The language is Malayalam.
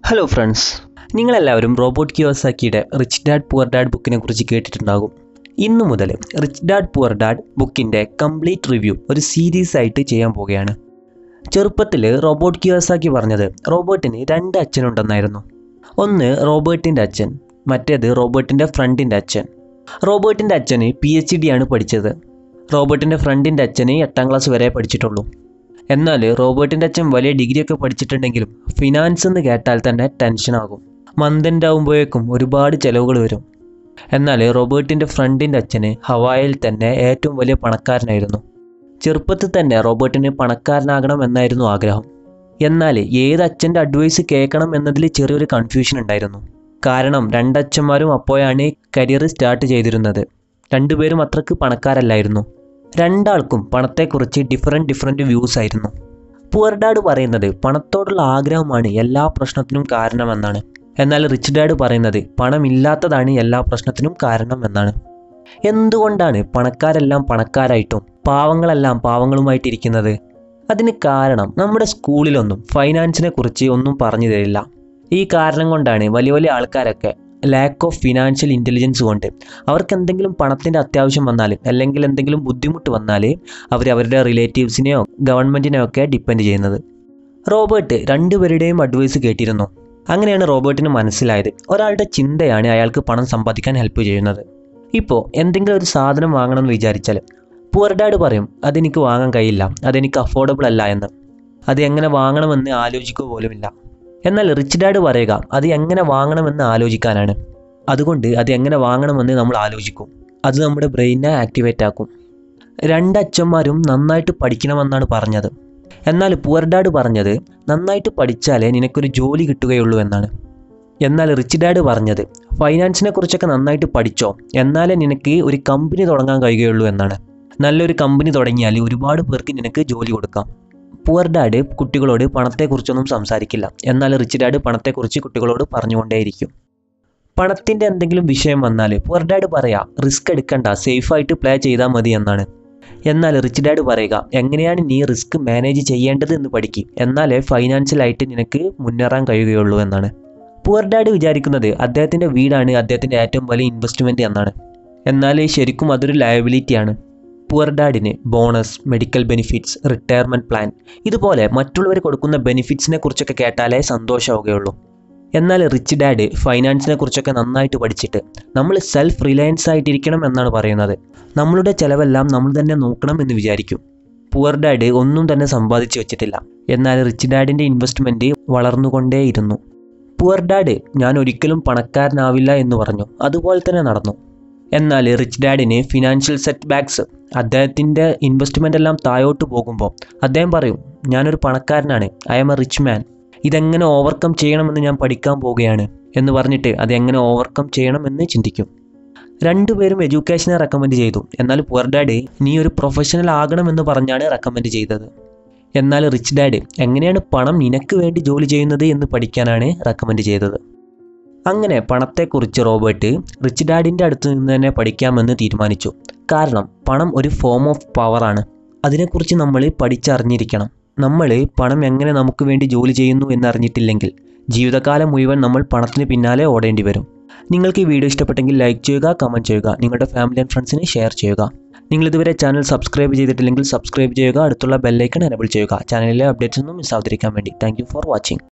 ഹലോ ഫ്രണ്ട്സ് നിങ്ങളെല്ലാവരും റോബോട്ട് കിയോസാക്കിയുടെ റിച്ച് ഡാഡ് പുവർ ഡാഡ് ബുക്കിനെ കുറിച്ച് കേട്ടിട്ടുണ്ടാകും ഇന്നു മുതൽ റിച്ച് ഡാഡ് പുവർ ഡാഡ് ബുക്കിൻ്റെ കംപ്ലീറ്റ് റിവ്യൂ ഒരു സീരീസ് ആയിട്ട് ചെയ്യാൻ പോവുകയാണ് ചെറുപ്പത്തിൽ റോബോട്ട് കിയോസാക്കി പറഞ്ഞത് റോബോട്ടിന് രണ്ട് അച്ഛനുണ്ടെന്നായിരുന്നു ഒന്ന് റോബോട്ടിൻ്റെ അച്ഛൻ മറ്റേത് റോബോട്ടിൻ്റെ ഫ്രണ്ടിൻ്റെ അച്ഛൻ റോബോട്ടിൻ്റെ അച്ഛന് പി എച്ച് ഡി ആണ് പഠിച്ചത് റോബോട്ടിൻ്റെ ഫ്രണ്ടിൻ്റെ അച്ഛന് എട്ടാം ക്ലാസ് വരെ പഠിച്ചിട്ടുള്ളൂ എന്നാൽ റോബോട്ടിൻ്റെ അച്ഛൻ വലിയ ഡിഗ്രിയൊക്കെ പഠിച്ചിട്ടുണ്ടെങ്കിലും ഫിനാൻസ് എന്ന് കേട്ടാൽ തന്നെ ടെൻഷനാകും മന്ത് എൻഡ് ആകുമ്പോഴേക്കും ഒരുപാട് ചിലവുകൾ വരും എന്നാൽ റോബോട്ടിൻ്റെ ഫ്രണ്ടിൻ്റെ അച്ഛന് ഹവായിൽ തന്നെ ഏറ്റവും വലിയ പണക്കാരനായിരുന്നു ചെറുപ്പത്തിൽ തന്നെ റോബോട്ടിന് പണക്കാരനാകണം എന്നായിരുന്നു ആഗ്രഹം എന്നാൽ ഏത് അച്ഛൻ്റെ അഡ്വൈസ് കേൾക്കണം എന്നതിൽ ചെറിയൊരു കൺഫ്യൂഷൻ ഉണ്ടായിരുന്നു കാരണം രണ്ടച്ഛന്മാരും അപ്പോഴാണ് കരിയർ സ്റ്റാർട്ട് ചെയ്തിരുന്നത് രണ്ടുപേരും അത്രക്ക് പണക്കാരല്ലായിരുന്നു രണ്ടാൾക്കും പണത്തെക്കുറിച്ച് ഡിഫറെൻറ്റ് ഡിഫറെൻറ്റ് വ്യൂസ് ആയിരുന്നു പുവർ ഡാഡ് പറയുന്നത് പണത്തോടുള്ള ആഗ്രഹമാണ് എല്ലാ പ്രശ്നത്തിനും കാരണമെന്നാണ് എന്നാൽ റിച്ച് ഡാഡ് പറയുന്നത് പണമില്ലാത്തതാണ് എല്ലാ പ്രശ്നത്തിനും കാരണം എന്നാണ് എന്തുകൊണ്ടാണ് പണക്കാരെല്ലാം പണക്കാരായിട്ടും പാവങ്ങളെല്ലാം പാവങ്ങളുമായിട്ടിരിക്കുന്നത് അതിന് കാരണം നമ്മുടെ സ്കൂളിലൊന്നും ഫൈനാൻസിനെ കുറിച്ച് ഒന്നും പറഞ്ഞു തരില്ല ഈ കാരണം കൊണ്ടാണ് വലിയ വലിയ ആൾക്കാരൊക്കെ ലാക്ക് ഓഫ് ഫിനാൻഷ്യൽ ഇൻ്റലിജൻസ് കൊണ്ട് അവർക്ക് എന്തെങ്കിലും പണത്തിൻ്റെ അത്യാവശ്യം വന്നാൽ അല്ലെങ്കിൽ എന്തെങ്കിലും ബുദ്ധിമുട്ട് വന്നാൽ അവർ അവരുടെ റിലേറ്റീവ്സിനെയോ ഗവൺമെൻറ്റിനെയോ ഒക്കെ ഡിപ്പെൻഡ് ചെയ്യുന്നത് റോബർട്ട് രണ്ടുപേരുടെയും അഡ്വൈസ് കേട്ടിരുന്നു അങ്ങനെയാണ് റോബർട്ടിന് മനസ്സിലായത് ഒരാളുടെ ചിന്തയാണ് അയാൾക്ക് പണം സമ്പാദിക്കാൻ ഹെൽപ്പ് ചെയ്യുന്നത് ഇപ്പോൾ എന്തെങ്കിലും ഒരു സാധനം വാങ്ങണമെന്ന് വിചാരിച്ചാൽ പുവർ ഡാഡ് പറയും അതെനിക്ക് വാങ്ങാൻ കഴിയില്ല അതെനിക്ക് അഫോർഡബിൾ അല്ല എന്ന് അത് എങ്ങനെ വാങ്ങണമെന്ന് ആലോചിക്കുക പോലുമില്ല എന്നാൽ റിച്ച് ഡാഡ് പറയുക അത് എങ്ങനെ വാങ്ങണമെന്ന് ആലോചിക്കാനാണ് അതുകൊണ്ട് അത് എങ്ങനെ വാങ്ങണമെന്ന് നമ്മൾ ആലോചിക്കും അത് നമ്മുടെ ബ്രെയിനെ ആക്ടിവേറ്റ് ആക്കും രണ്ട് അച്ഛന്മാരും നന്നായിട്ട് പഠിക്കണമെന്നാണ് പറഞ്ഞത് എന്നാൽ പുവർ ഡാഡ് പറഞ്ഞത് നന്നായിട്ട് പഠിച്ചാലേ നിനക്കൊരു ജോലി കിട്ടുകയുള്ളൂ എന്നാണ് എന്നാൽ റിച്ച് ഡാഡ് പറഞ്ഞത് ഫൈനാൻസിനെ കുറിച്ചൊക്കെ നന്നായിട്ട് പഠിച്ചോ എന്നാലേ നിനക്ക് ഒരു കമ്പനി തുടങ്ങാൻ കഴിയുകയുള്ളൂ എന്നാണ് നല്ലൊരു കമ്പനി തുടങ്ങിയാൽ ഒരുപാട് പേർക്ക് നിനക്ക് ജോലി കൊടുക്കാം പുവർ ഡാഡ് കുട്ടികളോട് പണത്തെക്കുറിച്ചൊന്നും സംസാരിക്കില്ല എന്നാൽ റിച്ച് ഡാഡ് പണത്തെക്കുറിച്ച് കുട്ടികളോട് പറഞ്ഞുകൊണ്ടേയിരിക്കും പണത്തിൻ്റെ എന്തെങ്കിലും വിഷയം വന്നാൽ പുവർ ഡാഡ് പറയാം റിസ്ക് എടുക്കണ്ട സേഫായിട്ട് പ്ലേ ചെയ്താൽ മതി എന്നാണ് എന്നാൽ റിച്ച് ഡാഡ് പറയുക എങ്ങനെയാണ് നീ റിസ്ക് മാനേജ് ചെയ്യേണ്ടത് എന്ന് പഠിക്കും എന്നാലേ ഫൈനാൻഷ്യലായിട്ട് നിനക്ക് മുന്നേറാൻ കഴിയുകയുള്ളൂ എന്നാണ് പുവർ ഡാഡ് വിചാരിക്കുന്നത് അദ്ദേഹത്തിൻ്റെ വീടാണ് അദ്ദേഹത്തിൻ്റെ ഏറ്റവും വലിയ ഇൻവെസ്റ്റ്മെൻറ്റ് എന്നാണ് എന്നാൽ ശരിക്കും അതൊരു ലയബിലിറ്റിയാണ് പുവർ ഡാഡിന് bonus medical benefits retirement plan ഇതുപോലെ മറ്റുള്ളവർ കൊടുക്കുന്ന ബെനിഫിറ്റ്സിനെ കുറിച്ചൊക്കെ കേട്ടാലേ സന്തോഷമാവുകയുള്ളൂ എന്നാൽ റിച്ച് ഡാഡ് ഫൈനാൻസിനെ കുറിച്ചൊക്കെ നന്നായിട്ട് പഠിച്ചിട്ട് നമ്മൾ സെൽഫ് റിലയൻസ് ആയിട്ടിരിക്കണം എന്നാണ് പറയുന്നത് നമ്മളുടെ ചിലവെല്ലാം നമ്മൾ തന്നെ നോക്കണം എന്ന് വിചാരിക്കും പുവർ ഡാഡ് ഒന്നും തന്നെ സമ്പാദിച്ചു വെച്ചിട്ടില്ല എന്നാൽ റിച്ച് ഡാഡിൻ്റെ ഇൻവെസ്റ്റ്മെൻറ്റ് വളർന്നുകൊണ്ടേയിരുന്നു പുവർ ഡാഡ് ഞാൻ ഒരിക്കലും പണക്കാരനാവില്ല എന്ന് പറഞ്ഞു അതുപോലെ തന്നെ നടന്നു എന്നാൽ റിച്ച് ഡാഡിന് ഫിനാൻഷ്യൽ സെറ്റ് ബാക്സ് അദ്ദേഹത്തിൻ്റെ ഇൻവെസ്റ്റ്മെൻ്റ് എല്ലാം താഴോട്ട് പോകുമ്പോൾ അദ്ദേഹം പറയും ഞാനൊരു പണക്കാരനാണ് I am a rich man ഇതെങ്ങനെ ഓവർകം ചെയ്യണമെന്ന് ഞാൻ പഠിക്കാൻ പോവുകയാണ് എന്ന് പറഞ്ഞിട്ട് അതെങ്ങനെ ഓവർകം ചെയ്യണമെന്ന് ചിന്തിക്കും രണ്ടുപേരും എഡ്യൂക്കേഷനെ റെക്കമെൻഡ് ചെയ്തു എന്നാൽ പുവർ ഡാഡ് നീ ഒരു പ്രൊഫഷണൽ ആകണമെന്ന് പറഞ്ഞാണ് റെക്കമെൻഡ് ചെയ്തത് എന്നാൽ റിച്ച് ഡാഡ് എങ്ങനെയാണ് പണം നിനക്ക് വേണ്ടി ജോലി ചെയ്യുന്നത് എന്ന് പഠിക്കാനാണ് റെക്കമെൻഡ് ചെയ്തത് അങ്ങനെ പണത്തെക്കുറിച്ച് റോബർട്ട് റിച്ച് ഡാഡിൻ്റെ അടുത്ത് നിന്ന് തന്നെ പഠിക്കാമെന്ന് തീരുമാനിച്ചു കാരണം പണം ഒരു ഫോം ഓഫ് പവറാണ് അതിനെക്കുറിച്ച് നമ്മൾ പഠിച്ചറിഞ്ഞിരിക്കണം നമ്മൾ പണം എങ്ങനെ നമുക്ക് വേണ്ടി ജോലി ചെയ്യുന്നു എന്നറിഞ്ഞിട്ടില്ലെങ്കിൽ ജീവിതകാലം മുഴുവൻ നമ്മൾ പണത്തിന് പിന്നാലെ ഓടേണ്ടി വരും നിങ്ങൾക്ക് ഈ വീഡിയോ ഇഷ്ടപ്പെട്ടെങ്കിൽ ലൈക്ക് ചെയ്യുക കമൻറ്റ് ചെയ്യുക നിങ്ങളുടെ ഫാമിലി ആൻഡ് ഫ്രണ്ട്സിന് ഷെയർ ചെയ്യുക നിങ്ങൾ ഇതുവരെ ചാനൽ സബ്സ്ക്രൈബ് ചെയ്തിട്ടില്ലെങ്കിൽ സബ്സ്ക്രൈബ് ചെയ്യുക അടുത്തുള്ള ബെല്ലൈക്കൺ എനബിൾ ചെയ്യുക ചാനലിലെ അപ്ഡേറ്റ്സ് ഒന്നും മിസ് ആവാതിരിക്കാൻ വേണ്ടി താങ്ക് ഫോർ വാച്ചിങ്